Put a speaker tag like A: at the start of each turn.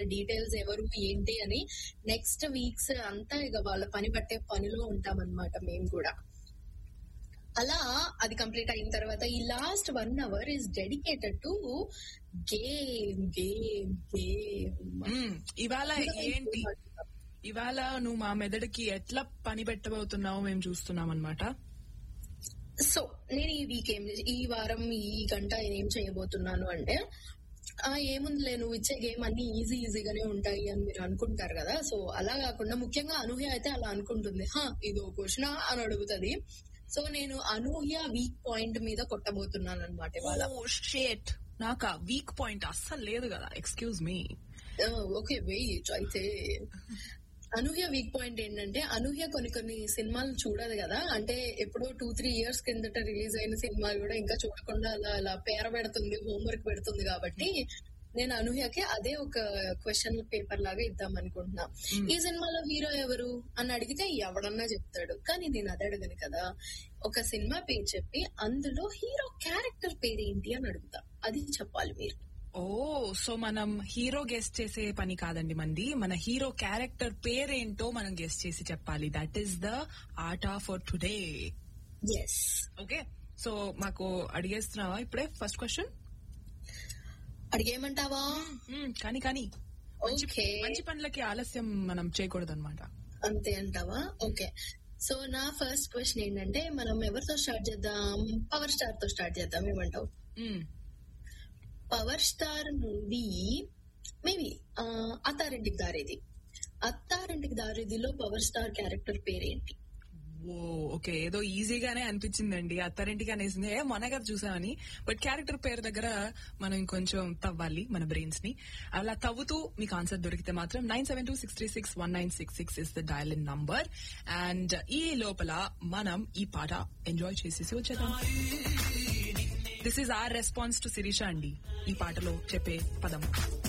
A: Details ఎవరు ఏంటి అని నెక్స్ట్ వీక్స్ అంతా ఇక వాళ్ళ పని పట్టే పనిలో ఉంటామన్నమాట మేము కూడా అలా అది కంప్లీట్ అయిన తర్వాత ఈ last one hour is dedicated to game game game
B: hmm. ఇవాళ ఏంటి ఇవాళ నువ్వు మా మెదడుకి ఎట్లా పని పెట్టబోతున్నావు మేము చూస్తున్నాం అనమాట
A: సో నేను ఈ వీక్ ఏం ఈ వారం ఈ గంట ఏం చేయబోతున్నాను అంటే ఆ ఏముందిలే నువ్వు ఇచ్చే గేమ్ అన్ని ఈజీ ఈజీగానే ఉంటాయి అని మీరు అనుకుంటారు కదా సో అలా కాకుండా ముఖ్యంగా అనూహ్య అయితే అలా అనుకుంటుంది హా ఇదో క్వశ్చన్ అని అడుగుతుంది సో నేను అనూహ్య వీక్ పాయింట్ మీద కొట్టబోతున్నాను అనమాట ఇవాళ
B: షేట్ నాకా వీక్ పాయింట్ అస్సలు లేదు కదా ఎక్స్క్యూజ్ మీ
A: ఓకే వెయిట్ అయితే అనూహ్య వీక్ పాయింట్ ఏంటంటే అనూహ్య కొన్ని కొన్ని సినిమాలు చూడదు కదా అంటే ఎప్పుడో టూ త్రీ ఇయర్స్ కిందట రిలీజ్ అయిన సినిమాలు కూడా ఇంకా చూడకుండా అలా అలా పేర పెడుతుంది హోంవర్క్ పెడుతుంది కాబట్టి నేను అనూహ్యకి అదే ఒక క్వశ్చన్ పేపర్ లాగా ఇద్దాం అనుకుంటున్నా ఈ సినిమాలో హీరో ఎవరు అని అడిగితే ఎవడన్నా చెప్తాడు కానీ నేను అది అడగను కదా ఒక సినిమా పేరు చెప్పి అందులో హీరో క్యారెక్టర్ పేరు ఏంటి అని అడుగుతా అది చెప్పాలి మీరు
B: ఓ సో మనం హీరో గెస్ట్ చేసే పని కాదండి మంది మన హీరో క్యారెక్టర్ పేరేంటో మనం గెస్ట్ చేసి చెప్పాలి that is the art of for today
A: yes
B: okay so మాకు అడిగేస్తున్నావా ఇప్పుడే ఫస్ట్ క్వశ్చన్
A: అడిగేమంటావా
B: కానీ కానీ మంచి
A: ఓకే
B: మంచి పనులకి ఆలస్యం మనం చేయకూడదు అనమాట
A: అంతే అంటావా ఓకే సో నా ఫస్ట్ క్వశ్చన్ ఏంటంటే మనం ఎవరితో స్టార్ట్ చేద్దాం పవర్ స్టార్ తో స్టార్ట్ చేద్దాం ఏమంటావు power star movie maybe Attarintiki Daredi Attarintiki దారేదిలో పవర్ స్టార్ క్యారెక్టర్ పేరేంటి
B: ఓ ఓకే ఏదో ఈజీగానే అనిపించిందండి అత్తారింటికి అనేసింది ఏ మన కదా చూసామని బట్ క్యారెక్టర్ పేరు దగ్గర మనం ఇంకొంచెం తవ్వాలి మన బ్రెయిన్స్ ని అలా తవ్వుతూ మీకు ఆన్సర్ దొరికితే మాత్రం nine seven two six three six one nine six six is the dial in number and ఈ లోపల మనం ఈ పాట ఎంజాయ్ చేసేసి వచ్చేద్దాం this is our response to Sirisha అండి ఈ పాటలో చెప్పే పదం